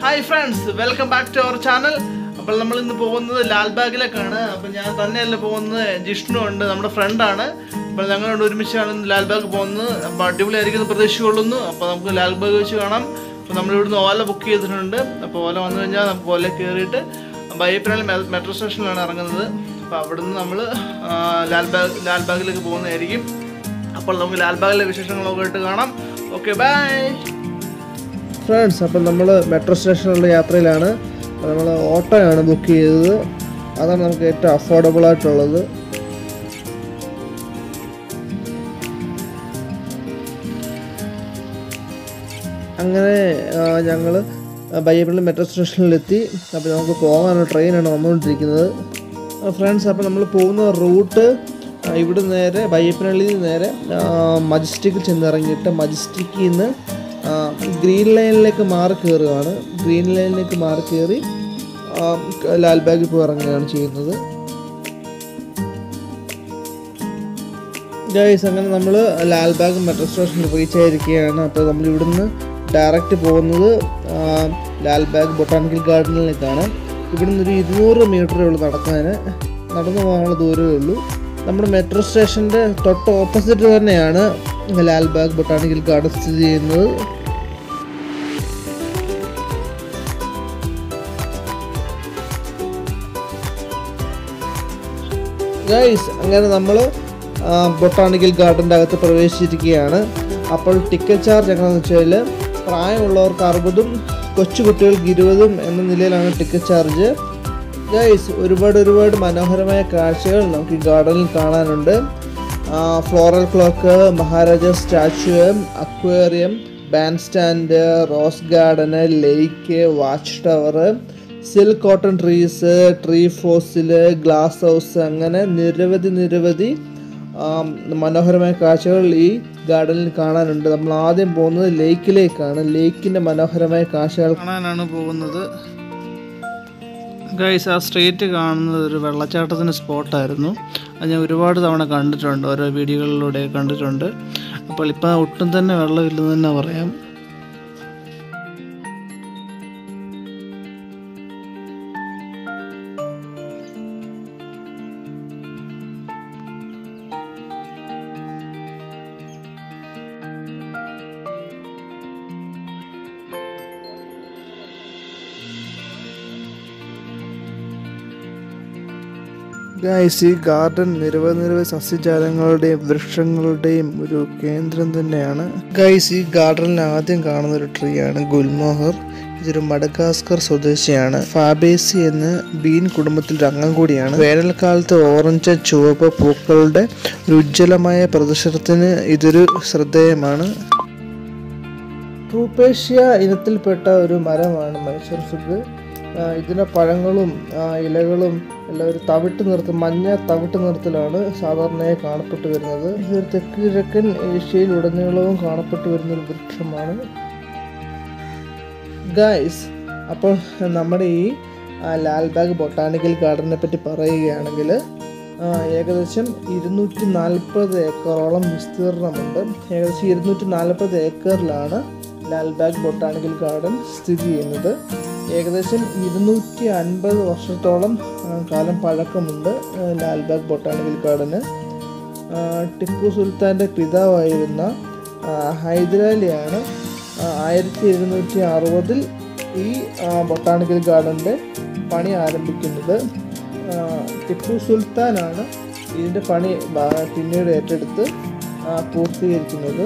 hi friends welcome back to our channel അപ്പോൾ നമ്മൾ ഇന്ന് പോകുന്നത് ലാൽബാഗിലേക്കാണ് അപ്പോൾ ഞാൻ തന്നെയല്ല പോകുന്നത് ജിഷ്ണു ഉണ്ട് നമ്മുടെ ഫ്രണ്ടാണ് അപ്പോൾ ഞങ്ങളോട് ഒരുമിച്ചാണ് ഇന്ന് ലാൽബാഗ് പോകുന്നത് അപ്പോൾ അടിപൊളിയായിരിക്കും എന്ന് പ്രതീക്ഷിച്ചുകൊള്ളുന്നു അപ്പോൾ നമുക്ക് ലാൽബാഗ് വെച്ച് കാണാം അപ്പോൾ നമ്മൾ ഇവിടുന്ന് ഓല ബുക്ക് ചെയ്തിട്ടുണ്ട് അപ്പോൾ ഓല വന്നു കഴിഞ്ഞാൽ നമുക്ക് ഓല കയറിയിട്ട് ബയ്യപ്പനാൾ മെട്രോ സ്റ്റേഷനിലാണ് ഇറങ്ങുന്നത് അപ്പോൾ അവിടുന്ന് നമ്മൾ ലാൽബാഗ് ലാൽബാഗിലേക്ക് പോകുന്നതായിരിക്കും അപ്പോൾ നമുക്ക് ലാൽബാഗിലെ വിശേഷങ്ങളൊക്കെ ആയിട്ട് കാണാം ഓക്കെ ബൈ ഫ്രണ്ട്സ് അപ്പം നമ്മൾ മെട്രോ സ്റ്റേഷനിലുള്ള യാത്രയിലാണ് നമ്മൾ ഓട്ടോയാണ് ബുക്ക് ചെയ്തത് അതാണ് നമുക്ക് ഏറ്റവും അഫോർഡബിൾ ആയിട്ടുള്ളത് അങ്ങനെ ഞങ്ങൾ ബയ്യപ്പള്ളി മെട്രോ സ്റ്റേഷനിലെത്തി അപ്പോൾ നമുക്ക് പോകാനുള്ള ട്രെയിനാണ് വന്നുകൊണ്ടിരിക്കുന്നത് ഫ്രണ്ട്സ് അപ്പോൾ നമ്മൾ പോകുന്ന റൂട്ട് ഇവിടെ നേരെ ബയ്യപ്പനള്ളിയിൽ നിന്ന് നേരെ മജസ്റ്റിക്കിൽ ചെന്നിറങ്ങിയിട്ട് മജസ്റ്റിക്കിൽ നിന്ന് ആ, ഗ്രീൻ ലൈനിലേക്ക് മാറി കയറുകയാണ് ഗ്രീൻ ലൈനിലേക്ക് മാറി കയറി ആ, ലാൽബാഗിൽ പോയി ഇറങ്ങുകയാണ് ചെയ്യുന്നത് ഗൈസ് അങ്ങനെ നമ്മൾ ലാൽബാഗ് മെട്രോ സ്റ്റേഷനിൽ റീച്ച് ആയിരിക്കുകയാണ് അപ്പോൾ നമ്മൾ ഇവിടുന്ന് ഡയറക്റ്റ് പോകുന്നത് ആ, ലാൽബാഗ് ബൊട്ടാണിക്കൽ ഗാർഡനിലേക്കാണ് ഇവിടുന്ന് ഒരു ഇരുന്നൂറ് മീറ്ററേ ഉള്ളൂ നടക്കാൻ നടന്നു പോകാനുള്ള ദൂരമേ ഉള്ളൂ നമ്മുടെ മെട്രോ സ്റ്റേഷൻ്റെ തൊട്ട് ഓപ്പോസിറ്റ് തന്നെയാണ് ലാൽബാഗ് ബൊട്ടാണിക്കൽ ഗാർഡൻ സ്ഥിതി ചെയ്യുന്നത് ഗൈസ് അങ്ങനെ നമ്മൾ ബൊട്ടാണിക്കൽ ഗാർഡൻ്റെ അകത്ത് പ്രവേശിച്ചിരിക്കുകയാണ് അപ്പോൾ ടിക്കറ്റ് ചാർജ് എങ്ങനെയാണെന്ന് വെച്ചാൽ പ്രായമുള്ളവർക്ക് അറുപതും കൊച്ചു കുട്ടികൾക്ക് ഇരുപതും എന്ന നിലയിലാണ് ടിക്കറ്റ് ചാർജ് ഗൈസ് ഒരുപാട് ഒരുപാട് മനോഹരമായ കാഴ്ചകൾ നമുക്ക് ഈ ഗാർഡനിൽ കാണാനുണ്ട് floral clock maharaja statue aquarium band stand rose garden lake watch tower silk cotton trees tree fossil glass house അങ്ങനെ നിരവധി നിരവധി ആം, മനോഹരമായ കാഴ്ചകൾ ഈ ഗാർഡനിൽ കാണാനുണ്ട് നമ്മൾ ആദ്യം പോകുന്നത് ലേക്കിലേക്കാണ് ലേക്കിൻ്റെ മനോഹരമായ കാഴ്ചകൾ കാണാനാണ് പോകുന്നത് ഗൈസ് ആ സ്ട്രീറ്റ് കാണുന്നത് ഒരു വെള്ളച്ചാട്ടത്തിൻ്റെ സ്പോട്ടായിരുന്നു അത് ഞാൻ ഒരുപാട് തവണ കണ്ടിട്ടുണ്ട് ഓരോ വീഡിയോകളിലൂടെ കണ്ടിട്ടുണ്ട് അപ്പോൾ ഇപ്പം ഒട്ടും തന്നെ വെള്ളമില്ലെന്ന് തന്നെ പറയാം ഗൈസ് ഈ ഗാർഡൻ നിരവധി നിരവധി സസ്യജാലങ്ങളുടെയും വൃക്ഷങ്ങളുടെയും ഒരു കേന്ദ്രം തന്നെയാണ് ഗൈസ് ഈ ഗാർഡനിൽ ആദ്യം കാണുന്ന ഒരു ട്രീ ആണ് ഗുൽമോഹർ ഇതൊരു മഡഗാസ്കർ സ്വദേശിയാണ് ഫാബേസി എന്ന ബീൻ കുടുംബത്തിൽ ഒരു അംഗം കൂടിയാണ് വേനൽക്കാലത്ത് ഓറഞ്ച് ചുവപ്പ് പൂക്കളുടെ ഒരു ഉജ്ജ്വലമായ പ്രദർശനത്തിന് ഇതൊരു ശ്രദ്ധേയമാണ് ട്രൂപ്പേഷ്യ ഇനത്തിൽപ്പെട്ട ഒരു മരമാണ് മൈസൂർ ഫിഗ് ആ, ഇതിന്റെ പഴങ്ങളും ആ, ഇലകളും എല്ലാം ഒരു തവിട്ട് നിറത്തിൽ മഞ്ഞ തവിട്ട് നിറത്തിലാണ് സാധാരണയായി കാണപ്പെട്ടു വരുന്നത് ഇതൊരു തെക്ക് കിഴക്കൻ ഏഷ്യയിൽ ഉടനീളവും കാണപ്പെട്ടു വരുന്ന ഒരു വൃക്ഷമാണ് ഗായ്സ് അപ്പോൾ നമ്മുടെ ഈ ആ, ലാൽബാഗ് ബൊട്ടാണിക്കൽ ഗാർഡനെ പറ്റി പറയുകയാണെങ്കിൽ ആ, ഏകദേശം ഇരുന്നൂറ്റി നാൽപ്പത് ഏക്കറോളം വിസ്തീർണമുണ്ട് ഏകദേശം ഇരുന്നൂറ്റി നാൽപ്പത് ഏക്കറിലാണ് ലാൽബാഗ് ബൊട്ടാണിക്കൽ ഗാർഡൻ സ്ഥിതി ചെയ്യുന്നത് ഏകദേശം ഇരുന്നൂറ്റി അൻപത് വർഷത്തോളം ആ, കാലം പഴക്കമുണ്ട് ആ, ലാൽബാഗ് ബൊട്ടാണിക്കൽ ഗാർഡന് ആ, ടിപ്പു സുൽത്താൻ്റെ പിതാവായിരുന്ന ആ, ഹൈദരാലിയാണ് ആയിരത്തി എഴുന്നൂറ്റി അറുപതിൽ ഈ ആ, ബൊട്ടാണിക്കൽ ഗാർഡൻ്റെ പണി ആരംഭിക്കുന്നത് ആ, ടിപ്പു സുൽത്താനാണ് ഇതിൻ്റെ പണി ബ- പിന്നീട് ഏറ്റെടുത്ത് ആ, പൂർത്തീകരിക്കുന്നത്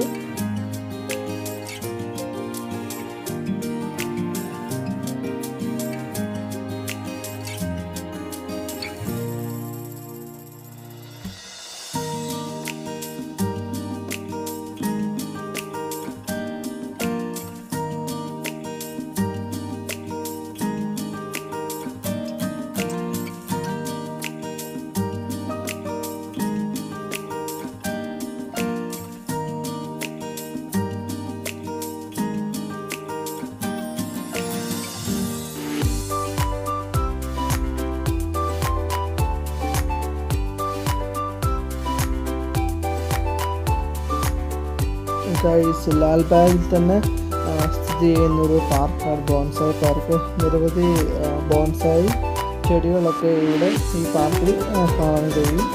ഗൈസ് ലാൽബാഗിൽ തന്നെ ആ, സ്ഥിതി സ്ഥിതി ചെയ്യുന്ന ഒരു പാർക്കാണ് ബോൺസായി പാർക്ക് നിരവധി ആ, ബോൺസായി ചെടികളൊക്കെ ഇവിടെ ഈ പാർക്കിൽ ആ, കാണാൻ കഴിയും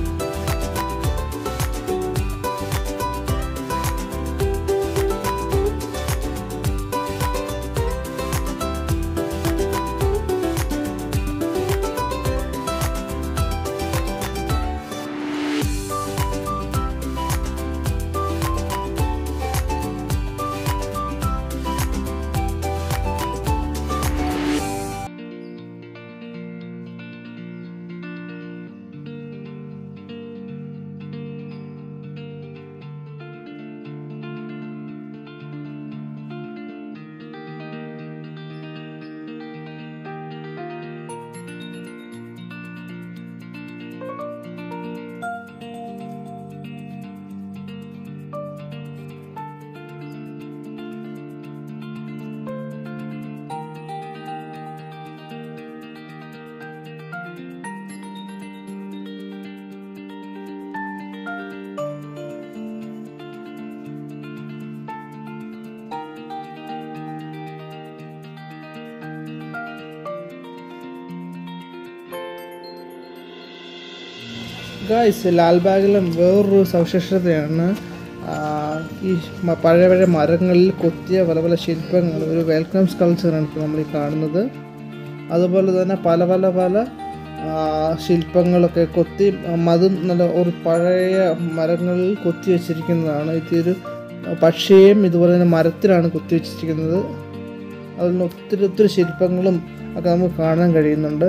ഗായ്സ് ലാൽബാഗിലും വേറൊരു സവിശേഷതയാണ് ആ, ഈ മ- പഴയ പഴയ മരങ്ങളിൽ കൊത്തിയ പല പല ശില്പങ്ങൾ ഒരു വെൽക്കം സ്കൾച്ചറാണ് ഇപ്പോൾ നമ്മൾ ഈ കാണുന്നത് അതുപോലെ തന്നെ പല പല പല ആ, ശില്പങ്ങളൊക്കെ കൊത്തി അതും നല്ല ഒരു പഴയ മരങ്ങളിൽ കൊത്തി വെച്ചിരിക്കുന്നതാണ് ഇതൊരു പക്ഷിയെയും ഇതുപോലെ തന്നെ മരത്തിലാണ് കൊത്തി വെച്ചിരിക്കുന്നത് അതിൽ നിന്ന് ഒത്തിരി ഒത്തിരി ശില്പങ്ങളും ഒക്കെ നമുക്ക് കാണാൻ കഴിയുന്നുണ്ട്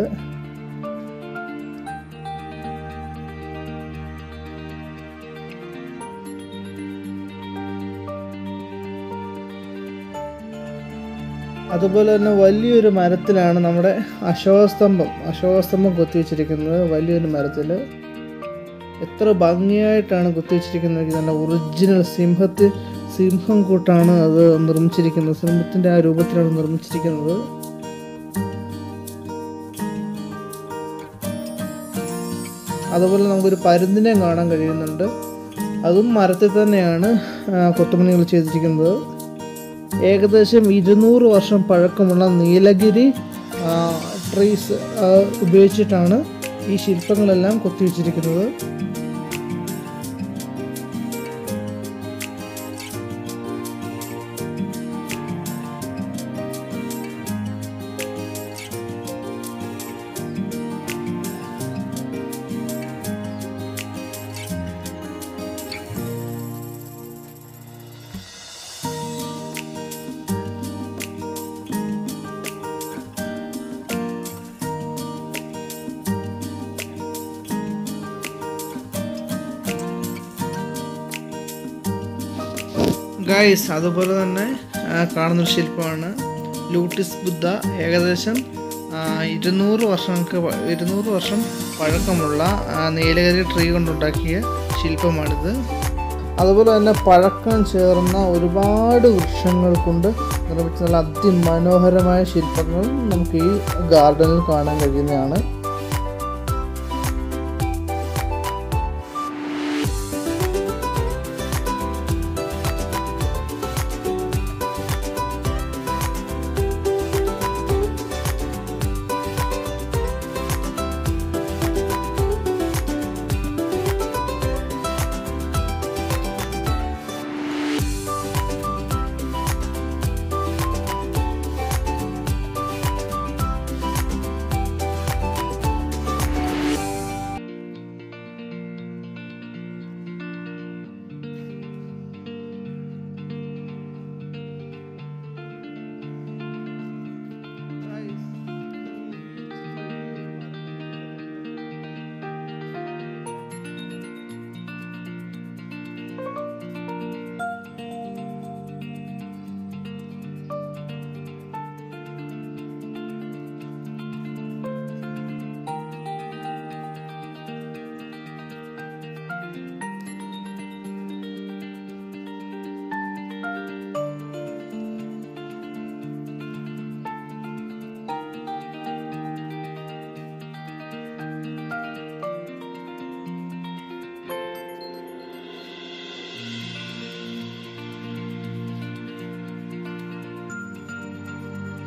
അതുപോലെ തന്നെ വലിയൊരു മരത്തിലാണ് നമ്മുടെ അശോകസ്തംഭം അശോകസ്തംഭം കൊത്തിവെച്ചിരിക്കുന്നത് വലിയൊരു മരത്തിൽ എത്ര ഭംഗിയായിട്ടാണ് കൊത്തിവെച്ചിരിക്കുന്നത് നല്ല ഒറിജിനൽ സിംഹത്തിൽ സിംഹം കൂട്ടാണ് അത് നിർമ്മിച്ചിരിക്കുന്നത് സിംഹത്തിൻ്റെ ആ രൂപത്തിലാണ് നിർമ്മിച്ചിരിക്കുന്നത് അതുപോലെ നമുക്കൊരു പരുന്തിനെ കാണാൻ കഴിയുന്നുണ്ട് അതും മരത്തിൽ തന്നെയാണ് ആ, കൊത്തുപണികൾ ചെയ്തിരിക്കുന്നത് ഏകദേശം ഇരുന്നൂറ് വർഷം പഴക്കമുള്ള നീലഗിരി ആ, ട്രീസ് ആ, ഉപയോഗിച്ചിട്ടാണ് ഈ ശില്പങ്ങളെല്ലാം കൊത്തിവെച്ചിരിക്കുന്നത് ഗൈസ് അതുപോലെ തന്നെ ആ, കാണുന്നൊരു ശില്പമാണ് ലൂട്ടിസ് ബുദ്ധ ഏകദേശം ആ, ഇരുന്നൂറ് വർഷങ്ങൾക്ക് പ- ഇരുന്നൂറ് വർഷം പഴക്കമുള്ള ആ, നീലഗിരി ട്രീ കൊണ്ടുണ്ടാക്കിയ ശില്പമാണിത് അതുപോലെ തന്നെ പഴക്കം ചേർന്ന ഒരുപാട് വൃക്ഷങ്ങൾ കൊണ്ട് നിർമ്മിച്ച നല്ല അതിമനോഹരമായ ശില്പങ്ങൾ നമുക്ക് ഈ ഗാർഡനിൽ കാണാൻ കഴിയുന്നതാണ്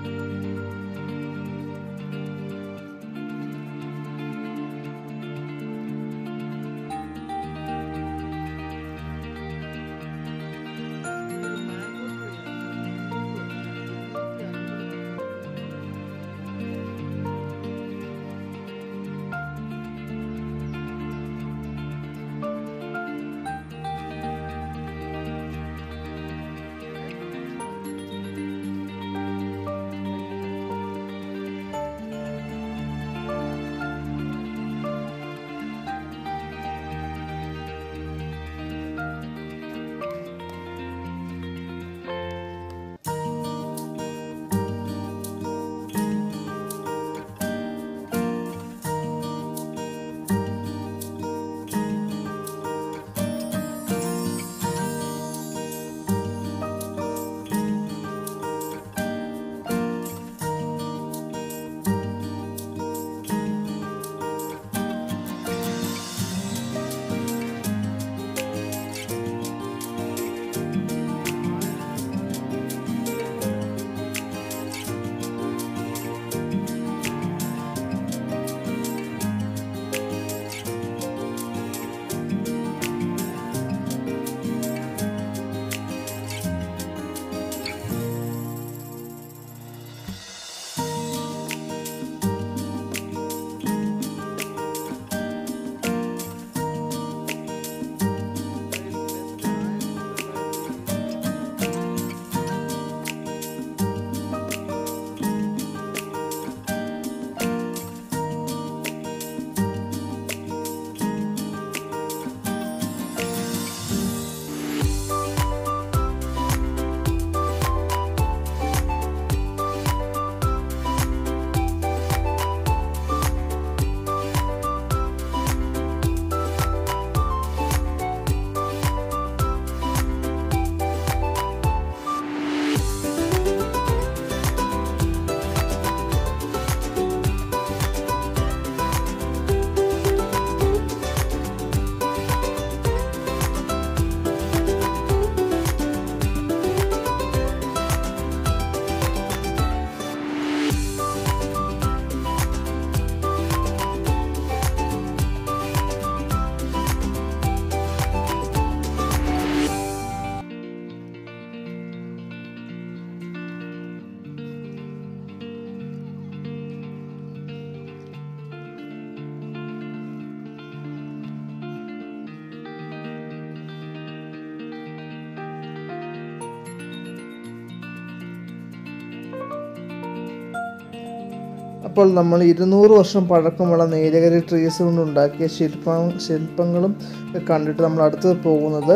അപ്പോൾ നമ്മൾ ഇരുന്നൂറ് വർഷം പഴക്കമുള്ള നീലഗിരി ട്രീസ് കൊണ്ടുണ്ടാക്കിയ ശില്പ ശില്പങ്ങളും ഒക്കെ കണ്ടിട്ട് നമ്മൾ അടുത്ത് പോകുന്നത്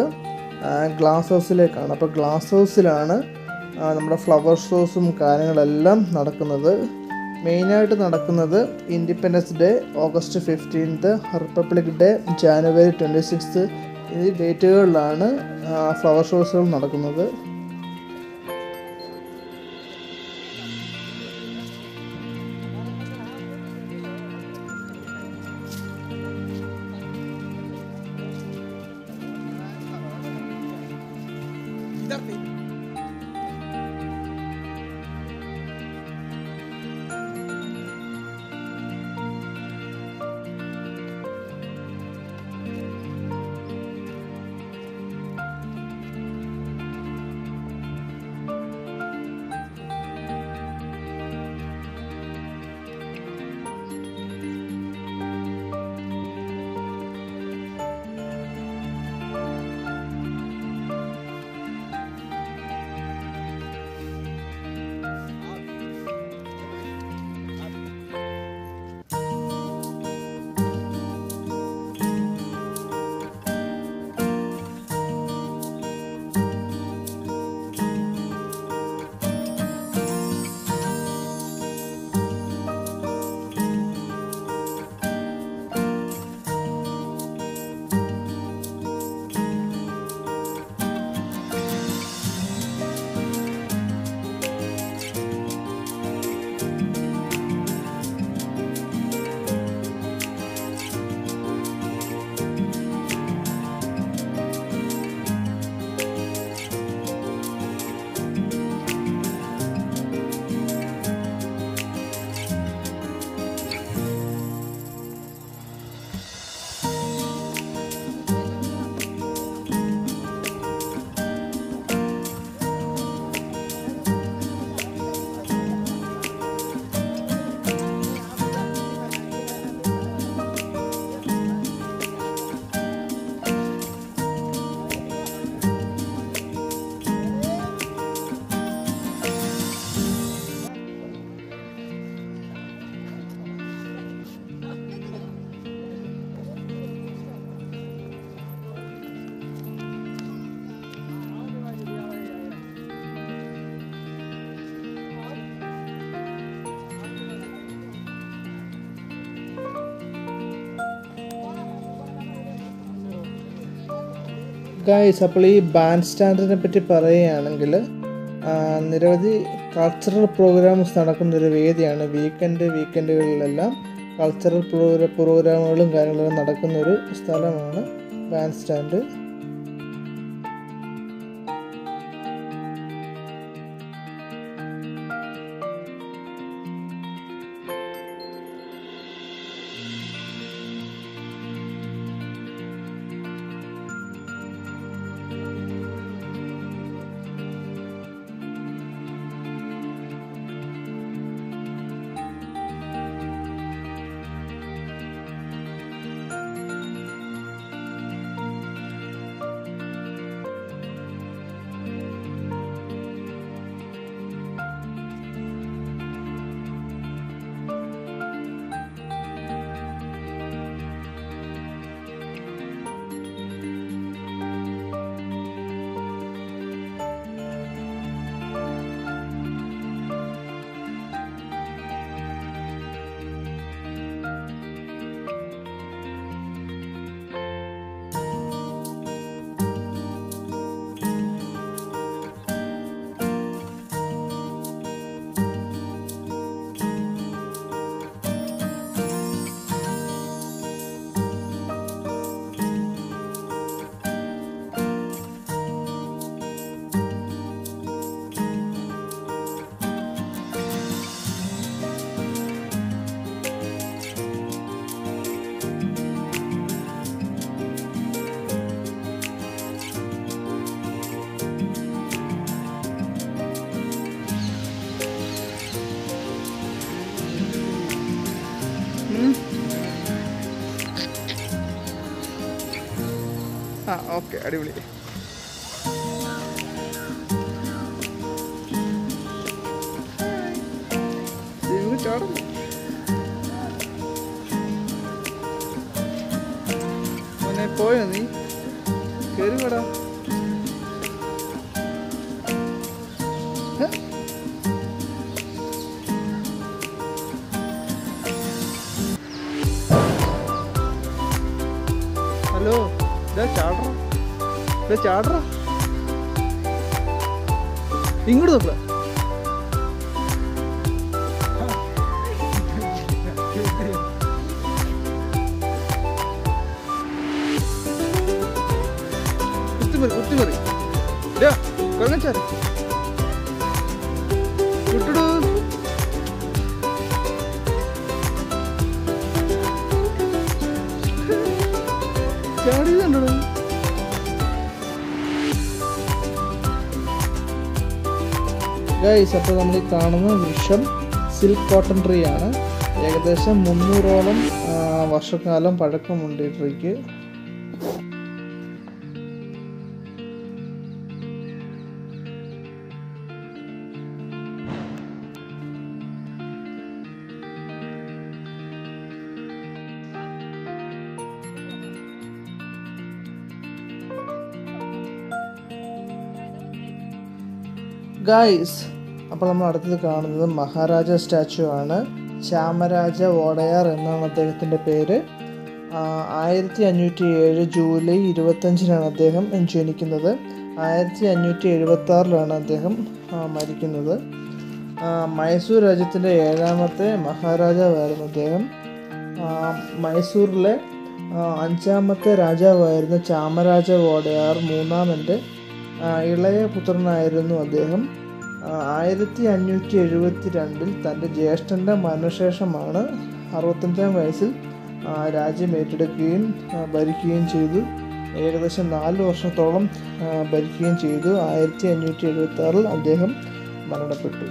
ഗ്ലാസ് ഹൗസിലേക്കാണ് അപ്പോൾ ഗ്ലാസ് ഹൗസിലാണ് ആ, നമ്മുടെ ഫ്ലവർ ഷോസും കാര്യങ്ങളെല്ലാം നടക്കുന്നത് മെയിനായിട്ട് നടക്കുന്നത് independence day August fifteenth republic day January twenty sixth ഈ ഡേറ്റുകളിലാണ് ഫ്ലവർ ഷോസുകൾ നടക്കുന്നത് ഗായ്സ് അപ്പോൾ ഈ ബാൻഡ് സ്റ്റാൻഡിനെ പറ്റി പറയുകയാണെങ്കിൽ ആ, നിരവധി കൾച്ചറൽ പ്രോഗ്രാംസ് നടക്കുന്ന ഒരു വേദിയാണ് വീക്കെൻഡ് വീക്കെൻഡുകളിലെല്ലാം കൾച്ചറൽ പ്രോഗ്രാ പ്രോഗ്രാമുകളും കാര്യങ്ങളും നടക്കുന്ന ഒരു സ്ഥലമാണ് ബാൻഡ് സ്റ്റാൻഡ് ആ ഓക്കെ അടിപൊളി ഇങ്ങ് ചാടുന്നു മോനെ പോയോ നീ കയറി വേടാ ഹലോ ഇതാ ചാടറ ഇതാ ചാടറ ഇങ്ങോട്ട് നോക്കുക കുത്തിമറി കുത്തിമറി ഇതാ കൊല്ലച്ചാറ് വിട്ടിടൂ ചാടിയതുണ്ടോ ഗൈസ് അപ്പോൾ നമ്മൾ ഈ കാണുന്ന വൃക്ഷം സിൽക്ക് കോട്ടൺ ട്രീ ആണ് ഏകദേശം മുന്നൂറോളം ആ, വർഷക്കാലം പഴക്കമുണ്ട് ഈ ട്രീക്ക് ഗായ്സ് അപ്പോൾ നമ്മൾ അടുത്തത് കാണുന്നത് മഹാരാജ സ്റ്റാച്ചു ആണ് ചാമരാജ വോഡയാർ എന്നാണ് അദ്ദേഹത്തിൻ്റെ പേര് ആയിരത്തി അഞ്ഞൂറ്റി ഏഴ് ജൂലൈ ഇരുപത്തഞ്ചിനാണ് അദ്ദേഹം ജനിക്കുന്നത് ആയിരത്തി അഞ്ഞൂറ്റി എഴുപത്തി ആറിലാണ് അദ്ദേഹം ആ, മരിക്കുന്നത് ആ, മൈസൂർ രാജ്യത്തിൻ്റെ ഏഴാമത്തെ മഹാരാജാവായിരുന്നു അദ്ദേഹം ആ, മൈസൂറിലെ ആ, അഞ്ചാമത്തെ രാജാവായിരുന്ന ചാമരാജ വോഡയാർ മൂന്നാമൻ്റെ ആ, ഇളയ പുത്രനായിരുന്നു അദ്ദേഹം ആയിരത്തി അഞ്ഞൂറ്റി എഴുപത്തി രണ്ടിൽ തൻ്റെ ജ്യേഷ്ഠൻ്റെ മരണശേഷമാണ് അറുപത്തഞ്ചാം വയസ്സിൽ ആ, രാജ്യം ഏറ്റെടുക്കുകയും ആ, ഭരിക്കുകയും ചെയ്തു ഏകദേശം നാല് വർഷത്തോളം ആ, ഭരിക്കുകയും ചെയ്തു ആയിരത്തി അഞ്ഞൂറ്റി എഴുപത്തി ആറിൽ അദ്ദേഹം മരണപ്പെട്ടു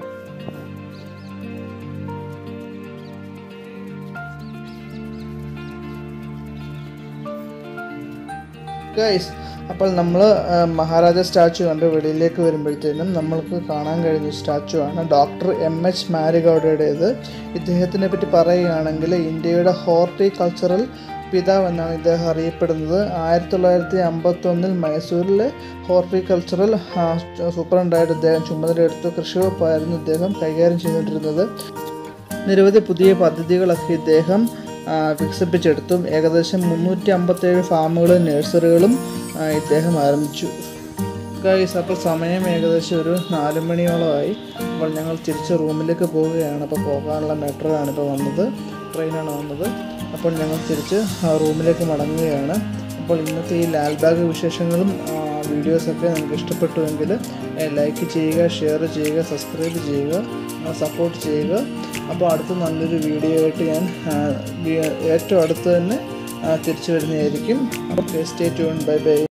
ഗൈസ് അപ്പോൾ നമ്മൾ മഹാരാജ സ്റ്റാച്ചു കണ്ട് വെളിയിലേക്ക് വരുമ്പോഴത്തേനും നമ്മൾക്ക് കാണാൻ കഴിഞ്ഞ സ്റ്റാച്ചു ആണ് ഡോക്ടർ എം എച്ച് മാരിഗൗഡയുടേത് ഇദ്ദേഹത്തിനെ പറ്റി പറയുകയാണെങ്കിൽ ഇന്ത്യയുടെ ഹോർട്ടികൾച്ചറൽ പിതാവ് എന്നാണ് ഇദ്ദേഹം അറിയപ്പെടുന്നത് ആയിരത്തി തൊള്ളായിരത്തി അമ്പത്തൊന്നിൽ മൈസൂരിലെ ഹോർട്ടികൾച്ചറൽ സൂപ്രണ്ടായിട്ട് ഇദ്ദേഹം ചുമതലയെടുത്ത് കൃഷി വകുപ്പായിരുന്നു ഇദ്ദേഹം കൈകാര്യം ചെയ്തുകൊണ്ടിരുന്നത് നിരവധി പുതിയ പദ്ധതികളൊക്കെ ഇദ്ദേഹം ആ, വികസിപ്പിച്ചെടുത്തു ഏകദേശം മുന്നൂറ്റി അമ്പത്തേഴ് ഫാമുകളും നഴ്സറികളും ആ, ഇദ്ദേഹം ആരംഭിച്ചു ഗൈസ് അപ്പോൾ സമയം ഏകദേശം ഒരു നാല് മണിയോളമായി അപ്പോൾ ഞങ്ങൾ തിരിച്ച് റൂമിലേക്ക് പോവുകയാണ് അപ്പോൾ പോകാനുള്ള മെട്രോ ആണ് ഇപ്പോൾ വന്നത് ട്രെയിനാണ് വന്നത് അപ്പോൾ ഞങ്ങൾ തിരിച്ച് ആ, റൂമിലേക്ക് മടങ്ങുകയാണ് അപ്പോൾ ഇന്നത്തെ ഈ ലാൽബാഗ് വിശേഷങ്ങളും ആ, വീഡിയോസൊക്കെ നിങ്ങൾക്ക് ഇഷ്ടപ്പെട്ടുവെങ്കിൽ ലൈക്ക് ചെയ്യുക ഷെയർ ചെയ്യുക സബ്സ്ക്രൈബ് ചെയ്യുക സപ്പോർട്ട് ചെയ്യുക അപ്പോൾ അടുത്ത നല്ലൊരു വീഡിയോ ആയിട്ട് ഞാൻ ആ, വി- ഏറ്റവും അടുത്ത് തന്നെ ആ, തിരിച്ചു വരുന്നതായിരിക്കും അപ്പോൾ സ്റ്റേ ട്യൂൺ ബൈ ബൈ